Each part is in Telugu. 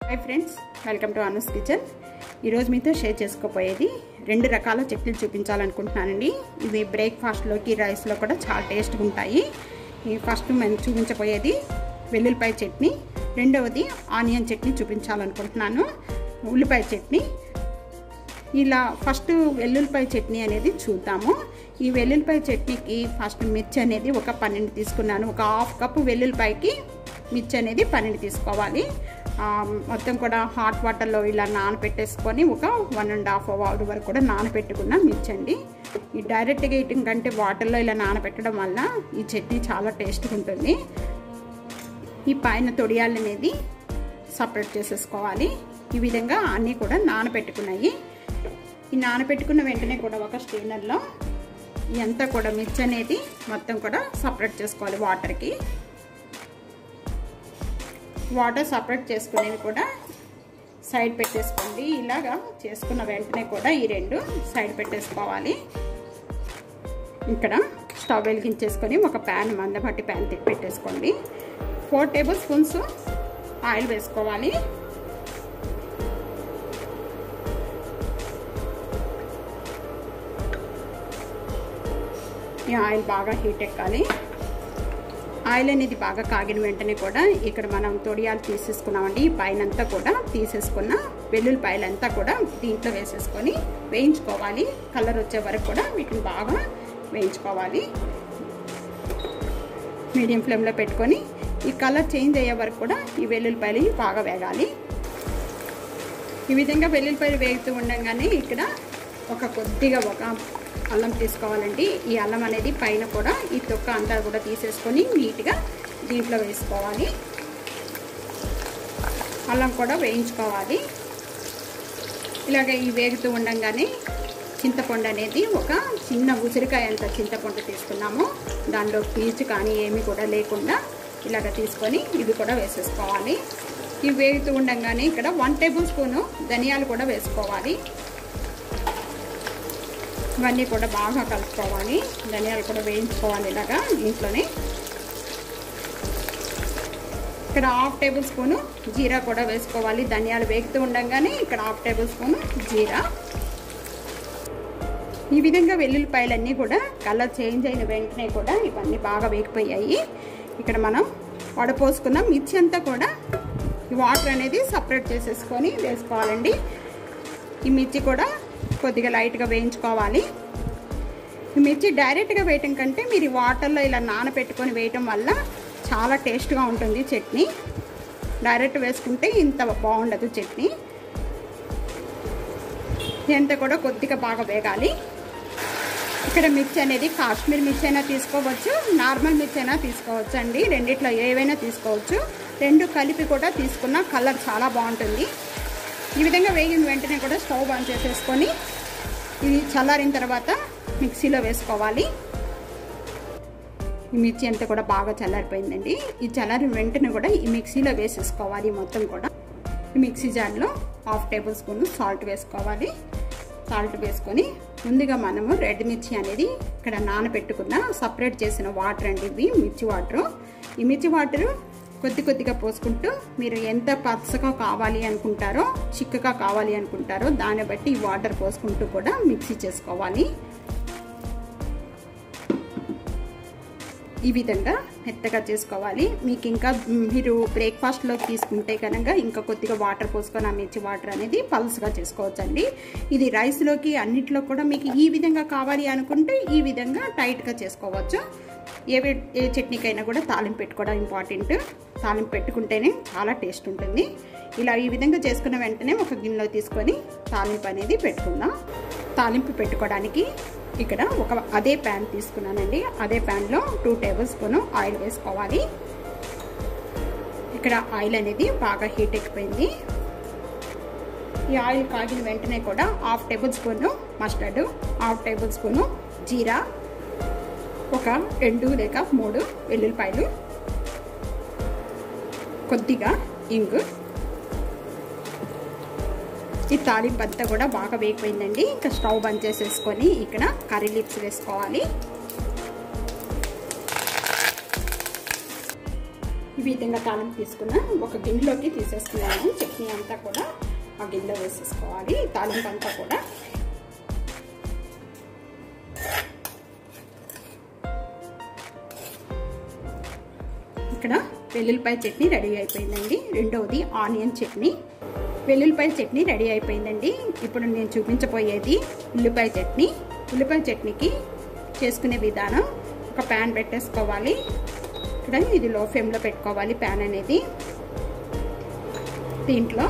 hi friends welcome to Anu's kitchen ఈరోజు మీతో షేర్ చేసుకోపోయేది రెండు రకాల చట్నీలు చూపించాలనుకుంటున్నానండి ఇవి బ్రేక్ఫాస్ట్లోకి రైస్లో కూడా చాలా టేస్ట్గా ఉంటాయి ఈ ఫస్ట్ మేము చూపించబోయేది వెల్లుల్లిపాయ చట్నీ రెండవది ఆనియన్ చట్నీ చూపించాలనుకుంటున్నాను ఉల్లిపాయ చట్నీ ఇలా ఫస్ట్ వెల్లుల్లిపాయ చట్నీ అనేది చూద్దాము ఈ వెల్లుల్లిపాయ చట్నీకి ఫస్ట్ మిర్చి అనేది ఒక పన్నెండు తీసుకున్నాను ఒక హాఫ్ కప్పు వెల్లుల్లిపాయకి మిర్చి అనేది పన్నెండు తీసుకోవాలి మొత్తం కూడా హాట్ వాటర్లో ఇలా నానపెట్టేసుకొని ఒక వన్ అండ్ హాఫ్ అవర్ వరకు కూడా నానపెట్టుకున్న మిర్చి అండి ఈ డైరెక్ట్గా ఇయటం కంటే వాటర్లో ఇలా నానపెట్టడం వల్ల ఈ చట్నీ చాలా టేస్ట్గా ఉంటుంది ఈ పైన తొడియాలు అనేది సపరేట్ చేసేసుకోవాలి ఈ విధంగా అన్నీ కూడా నానపెట్టుకున్నాయి ఈ నానబెట్టుకున్న వెంటనే కూడా ఒక స్ట్రైనర్లో ఇదంతా కూడా మిర్చి అనేది మొత్తం కూడా సపరేట్ చేసుకోవాలి వాటర్కి వాటర్ సపరేట్ చేసుకునేవి కూడా సైడ్ పెట్టేసుకోండి ఇలాగా చేసుకున్న వెంటనే కూడా ఈ రెండు సైడ్ పెట్టేసుకోవాలి ఇక్కడ స్టవ్ వెలిగించేసుకొని ఒక ప్యాన్ మందపట్టి ప్యాన్ తిప్పి పెట్టేసుకోండి ఫోర్ టేబుల్ స్పూన్స్ ఆయిల్ వేసుకోవాలి ఈ ఆయిల్ బాగా హీట్ ఎక్కాలి ఆయిల్ అనేది బాగా కాగిన వెంటనే కూడా ఇక్కడ మనం తొడియాలు తీసేసుకున్నామండి ఈ పైన అంతా కూడా తీసేసుకున్న వెల్లుల్లిపాయలంతా కూడా దీంట్లో వేసేసుకొని వేయించుకోవాలి కలర్ వచ్చే వరకు కూడా వీటిని బాగా వేయించుకోవాలి మీడియం ఫ్లేమ్లో పెట్టుకొని ఈ కలర్ చేంజ్ అయ్యే వరకు కూడా ఈ వెల్లుల్లిపాయలు బాగా వేగాలి ఈ విధంగా వెల్లుల్లిపాయలు వేగుతూ ఉండగానే ఇక్కడ ఒక కొద్దిగా ఒక అల్లం తీసుకోవాలండి ఈ అల్లం అనేది పైన కూడా ఈ తొక్క అంతా కూడా తీసేసుకొని నీట్గా దీంట్లో వేసుకోవాలి అల్లం కూడా వేయించుకోవాలి ఇలాగ ఈ వేగుతూ ఉండగానే చింతపండు అనేది ఒక చిన్న ఉసిరికాయ అంత చింతపండు తీసుకున్నాము దానిలో పీచు కానీ ఏమి కూడా లేకుండా ఇలాగ తీసుకొని ఇవి కూడా వేసేసుకోవాలి ఇవి వేగుతూ ఉండగానే ఇక్కడ వన్ టేబుల్ స్పూను ధనియాలు కూడా వేసుకోవాలి ఇవన్నీ కూడా బాగా కలుపుకోవాలి ధనియాలు కూడా వేయించుకోవాలి ఇలాగా ఇంట్లోనే ఇక్కడ హాఫ్ టేబుల్ స్పూను జీరా కూడా వేసుకోవాలి ధనియాలు వేగుతూ ఉండగానే ఇక్కడ హాఫ్ టేబుల్ స్పూను జీరా ఈ విధంగా వెల్లుల్లిపాయలన్నీ కూడా కలర్ చేంజ్ అయిన వెంటనే కూడా ఇవన్నీ బాగా వేగిపోయాయి ఇక్కడ మనం వడపోసుకున్న మిర్చి అంతా కూడా ఈ వాటర్ అనేది సపరేట్ చేసేసుకొని వేసుకోవాలండి ఈ మిర్చి కూడా కొద్దిగా లైట్గా వేయించుకోవాలి ఈ మిర్చి డైరెక్ట్గా వేయటం కంటే మీరు వాటర్లో ఇలా నానబెట్టుకొని వేయటం వల్ల చాలా టేస్ట్గా ఉంటుంది చట్నీ డైరెక్ట్ వేసుకుంటే ఇంత బాగుండదు చట్నీ ఎంత కూడా కొద్దిగా బాగా వేగాలి ఇక్కడ మిర్చి అనేది కాశ్మీర్ మిర్చి అయినా తీసుకోవచ్చు నార్మల్ మిర్చి అయినా తీసుకోవచ్చు అండి రెండిట్లో ఏవైనా తీసుకోవచ్చు రెండు కలిపి కూడా తీసుకున్న కలర్ చాలా బాగుంటుంది ఈ విధంగా వేగిన వెంటనే కూడా స్టవ్ ఆన్ చేసేసుకొని ఇది చల్లారిన తర్వాత మిక్సీలో వేసుకోవాలి ఈ మిర్చి అంతా కూడా బాగా చల్లారిపోయిందండి ఈ చల్లారిన వెంటనే కూడా ఈ మిక్సీలో వేసేసుకోవాలి మొత్తం కూడా ఈ మిక్సీ జార్లో హాఫ్ టేబుల్ స్పూన్ సాల్ట్ వేసుకోవాలి సాల్ట్ వేసుకొని ముందుగా మనము రెడ్ మిర్చి అనేది ఇక్కడ నానబెట్టుకున్న సపరేట్ చేసిన వాటర్ అండి ఇవి మిర్చి వాటరు ఈ మిర్చి వాటరు కొద్ది కొద్దిగా పోసుకుంటూ మీరు ఎంత పచ్చగా కావాలి అనుకుంటారో చిక్కగా కావాలి అనుకుంటారో దాన్ని బట్టి ఈ వాటర్ పోసుకుంటూ కూడా మిక్సీ చేసుకోవాలి ఈ విధంగా మెత్తగా చేసుకోవాలి మీకు ఇంకా మీరు బ్రేక్ఫాస్ట్లో తీసుకుంటే కనుక ఇంకా కొద్దిగా వాటర్ పోసుకొని ఆ మిర్చి వాటర్ అనేది పల్స్గా చేసుకోవచ్చండి ఇది రైస్లోకి అన్నిట్లో కూడా మీకు ఈ విధంగా కావాలి అనుకుంటే ఈ విధంగా టైట్గా చేసుకోవచ్చు ఏ ఏ చట్నీకైనా కూడా తాలింపు పెట్టుకోవడం ఇంపార్టెంట్ తాలింపు పెట్టుకుంటేనే చాలా టేస్ట్ ఉంటుంది ఇలా ఈ విధంగా చేసుకున్న వెంటనే ఒక గిన్నెలో తీసుకొని తాలింపు అనేది పెట్టుకుందాం తాలింపు పెట్టుకోవడానికి ఇక్కడ ఒక అదే ప్యాన్ తీసుకున్నానండి అదే ప్యాన్లో టూ టేబుల్ స్పూన్ ఆయిల్ వేసుకోవాలి ఇక్కడ ఆయిల్ అనేది బాగా హీట్ ఎక్కిపోయింది ఈ ఆయిల్ కాగిన వెంటనే కూడా half tablespoon mustard half tablespoon jeera ఒక రెండు లేక మూడు వెల్లుల్లిపాయలు కొద్దిగా ఇంగు ఈ తాలింపు అంతా కూడా బాగా వేగిపోయిందండి ఇంకా స్టవ్ బంద్ చేసేసుకొని ఇక్కడ కర్రీ లీప్స్ వేసుకోవాలి ఈ విధంగా తాలింపు తీసుకున్న ఒక గిన్నెలోకి తీసేసుకున్నాను చట్నీ అంతా కూడా ఆ గిన్నెలో వేసేసుకోవాలి తాలింపు అంతా కూడా ఇక్కడ వెల్లుల్లిపాయ చట్నీ రెడీ అయిపోయిందండి రెండవది ఆనియన్ చట్నీ వెల్లుల్లిపాయ చట్నీ రెడీ అయిపోయిందండి ఇప్పుడు నేను చూపించబోయేది ఉల్లిపాయ చట్నీ ఉల్లిపాయ చట్నీకి చేసుకునే విధానం ఒక ప్యాన్ పెట్టేసుకోవాలి ఇక్కడ ఇది లో ఫ్లేమ్లో పెట్టుకోవాలి ప్యాన్ అనేది దీంట్లో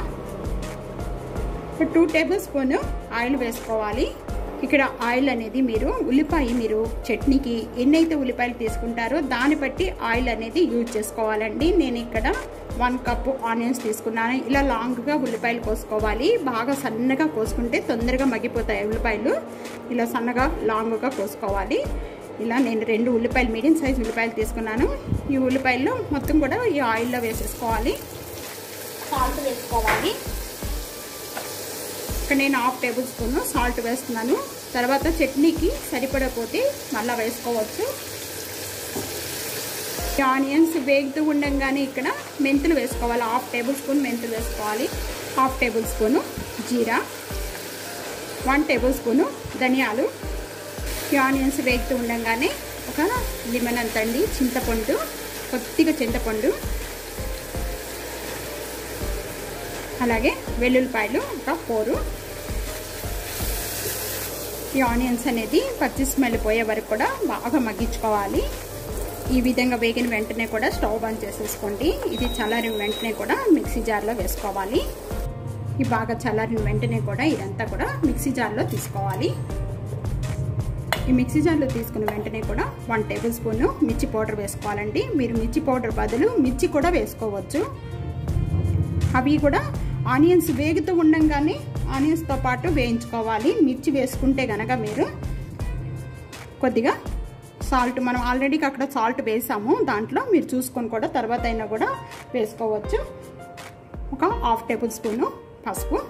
టూ టేబుల్ స్పూన్ ఆయిల్ వేసుకోవాలి ఇక్కడ ఆయిల్ అనేది మీరు ఉల్లిపాయ మీరు చట్నీకి ఎన్నైతే ఉల్లిపాయలు తీసుకుంటారో దాన్ని బట్టి ఆయిల్ అనేది యూజ్ చేసుకోవాలండి నేను ఇక్కడ వన్ కప్ ఆనియన్స్ తీసుకున్నాను ఇలా లాంగ్గా ఉల్లిపాయలు కోసుకోవాలి బాగా సన్నగా కోసుకుంటే తొందరగా మగ్గిపోతాయి ఉల్లిపాయలు ఇలా సన్నగా లాంగ్గా కోసుకోవాలి ఇలా నేను రెండు ఉల్లిపాయలు మీడియం సైజ్ ఉల్లిపాయలు తీసుకున్నాను ఈ ఉల్లిపాయలు మొత్తం కూడా ఈ ఆయిల్లో వేసేసుకోవాలి సాల్ట్ వేసుకోవాలి ఇక్కడ నేను హాఫ్ టేబుల్ స్పూన్ సాల్ట్ వేస్తున్నాను తర్వాత చట్నీకి సరిపడపోతే మళ్ళీ వేసుకోవచ్చు ఆనియన్స్ వేగుతూ ఉండగానే ఇక్కడ మెంతులు వేసుకోవాలి హాఫ్ టేబుల్ స్పూన్ మెంతులు వేసుకోవాలి half tablespoon jeera one tablespoon ధనియాలు ఈ ఆనియన్స్ వేగుతూ ఉండగానే ఒక లిమన్ అంతండి చింతపండు కొద్దిగా చింతపండు అలాగే వెల్లుల్లిపాయలు ఒక ఫోరు ఈ ఆనియన్స్ అనేది పచ్చి స్మెల్ పోయే వరకు కూడా బాగా మగ్గించుకోవాలి ఈ విధంగా వేగిన వెంటనే కూడా స్టవ్ ఆన్ చేసేసుకోండి ఇది చల్లారిన వెంటనే కూడా మిక్సీ జార్లో వేసుకోవాలి ఈ బాగా చల్లారిన వెంటనే కూడా ఇదంతా కూడా మిక్సీ జార్లో తీసుకోవాలి ఈ మిక్సీ జార్లో తీసుకున్న వెంటనే కూడా వన్ టేబుల్ స్పూన్ మిర్చి పౌడర్ వేసుకోవాలండి మీరు మిర్చి పౌడర్ బదులు మిర్చి కూడా వేసుకోవచ్చు అవి కూడా ఆనియన్స్ వేగుతూ ఉండంగానే ఆనియన్స్తో పాటు వేయించుకోవాలి మిర్చి వేసుకుంటే కనుక మీరు కొద్దిగా సాల్ట్ మనం ఆల్రెడీ అక్కడ సాల్ట్ వేసాము దాంట్లో మీరు చూసుకొని కూడా తర్వాత అయినా కూడా వేసుకోవచ్చు ఒక హాఫ్ టేబుల్ స్పూను పసుపు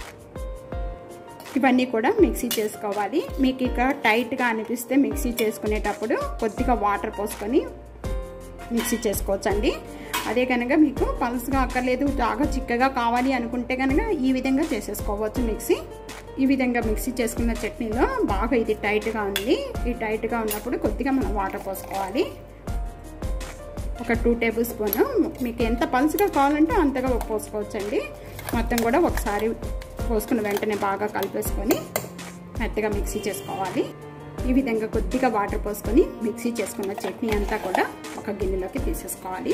ఇవన్నీ కూడా మిక్సీ చేసుకోవాలి మీకు ఇక టైట్గా అనిపిస్తే మిక్సీ చేసుకునేటప్పుడు కొద్దిగా వాటర్ పోసుకొని మిక్సీ చేసుకోవచ్చండి అదే కనుక మీకు పల్స్గా అక్కర్లేదు బాగా చిక్కగా కావాలి అనుకుంటే కనుక ఈ విధంగా చేసేసుకోవచ్చు మిక్సీ ఈ విధంగా మిక్సీ చేసుకున్న చట్నీలో బాగా ఇది టైట్గా ఉంది ఈ టైట్గా ఉన్నప్పుడు కొద్దిగా మనం వాటర్ పోసుకోవాలి ఒక టూ టేబుల్ స్పూన్ మీకు ఎంత పల్స్గా కావాలంటే అంతగా పోసుకోవచ్చండి మొత్తం కూడా ఒకసారి పోసుకున్న వెంటనే బాగా కలిపేసుకొని మెత్తగా మిక్సీ చేసుకోవాలి ఈ విధంగా కొద్దిగా వాటర్ పోసుకొని మిక్సీ చేసుకున్న చట్నీ అంతా కూడా ఒక గిన్నెలోకి తీసేసుకోవాలి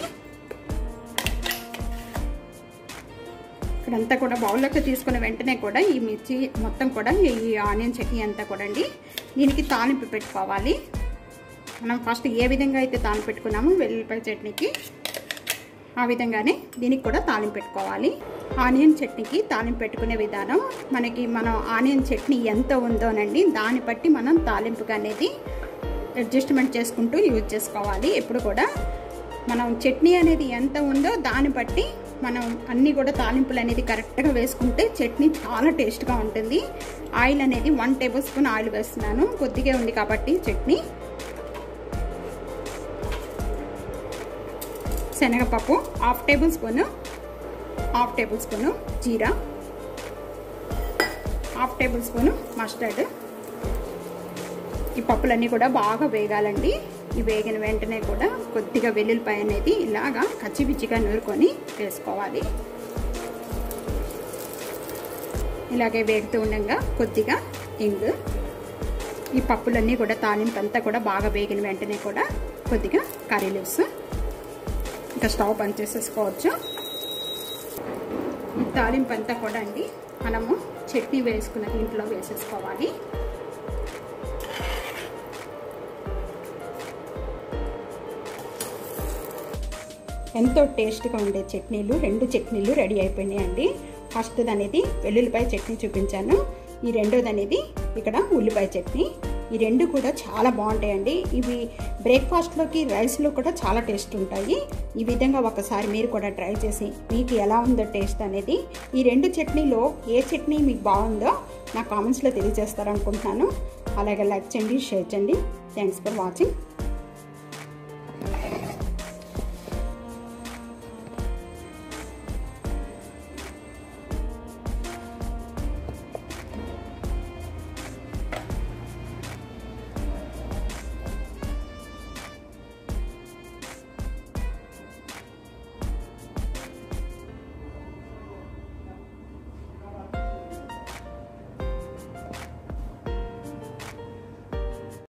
ఇక్కడంతా కూడా బౌల్లోకి తీసుకున్న వెంటనే కూడా ఈ మిర్చి మొత్తం కూడా ఈ ఆనియన్ చట్నీ అంతా కూడా అండి దీనికి తాలింపు పెట్టుకోవాలి మనం ఫస్ట్ ఏ విధంగా అయితే తాలింపు పెట్టుకున్నామో వెల్లుల్లిపాయ చట్నీకి ఆ విధంగానే దీనికి కూడా తాలింపు పెట్టుకోవాలి ఆనియన్ చట్నీకి తాలింపు పెట్టుకునే విధానం మనకి మనం ఆనియన్ చట్నీ ఎంత ఉందోనండి దాన్ని బట్టి మనం తాలింపుగా అనేది అడ్జస్ట్మెంట్ చేసుకుంటూ యూజ్ చేసుకోవాలి ఎప్పుడు కూడా మనం చట్నీ అనేది ఎంత ఉందో దాన్ని బట్టి మనం అన్నీ కూడా తాలింపులు అనేది కరెక్ట్గా వేసుకుంటే చట్నీ చాలా టేస్ట్గా ఉంటుంది ఆయిల్ అనేది వన్ టేబుల్ స్పూన్ ఆయిల్ వేస్తున్నాను కొద్దిగా ఉంది కాబట్టి చట్నీ శనగపప్పు half tablespoon half tablespoon jeera half tablespoon mustard ఈ పప్పులన్నీ కూడా బాగా వేగాలండి ఈ వేగిన వెంటనే కూడా కొద్దిగా వెల్లుల్లిపాయ అనేది ఇలాగా కచ్చిపిచ్చిగా నూరుకొని వేసుకోవాలి ఇలాగే వేగుతూ ఉండగా కొద్దిగా ఇంగు ఈ పప్పులన్నీ కూడా తాలింపు అంతా కూడా బాగా వేగిన వెంటనే కూడా కొద్దిగా కర్రీ లీవ్స్ ఇంకా స్టవ్ బంద్ చేసేసుకోవచ్చు ఈ తాలింపు అంతా కూడా అండి మనము చట్నీ వేసుకున్న దీంట్లో వేసేసుకోవాలి ఎంతో టేస్ట్గా ఉండే చట్నీలు రెండు చట్నీలు రెడీ అయిపోయినాయండి ఫస్ట్ది అనేది వెల్లుల్లిపాయ చట్నీ చూపించాను ఈ రెండోది అనేది ఇక్కడ ఉల్లిపాయ చట్నీ ఈ రెండు కూడా చాలా బాగుంటాయండి ఇవి బ్రేక్ఫాస్ట్లోకి రైస్లో కూడా చాలా టేస్ట్ ఉంటాయి ఈ విధంగా ఒకసారి మీరు కూడా ట్రై చేసి మీకు ఎలా ఉందో టేస్ట్ అనేది ఈ రెండు చట్నీలో ఏ చట్నీ మీకు బాగుందో నా కామెంట్స్లో తెలియజేస్తారనుకుంటున్నాను అలాగే లైక్ చేయండి షేర్ చేయండి థ్యాంక్స్ ఫర్ వాచింగ్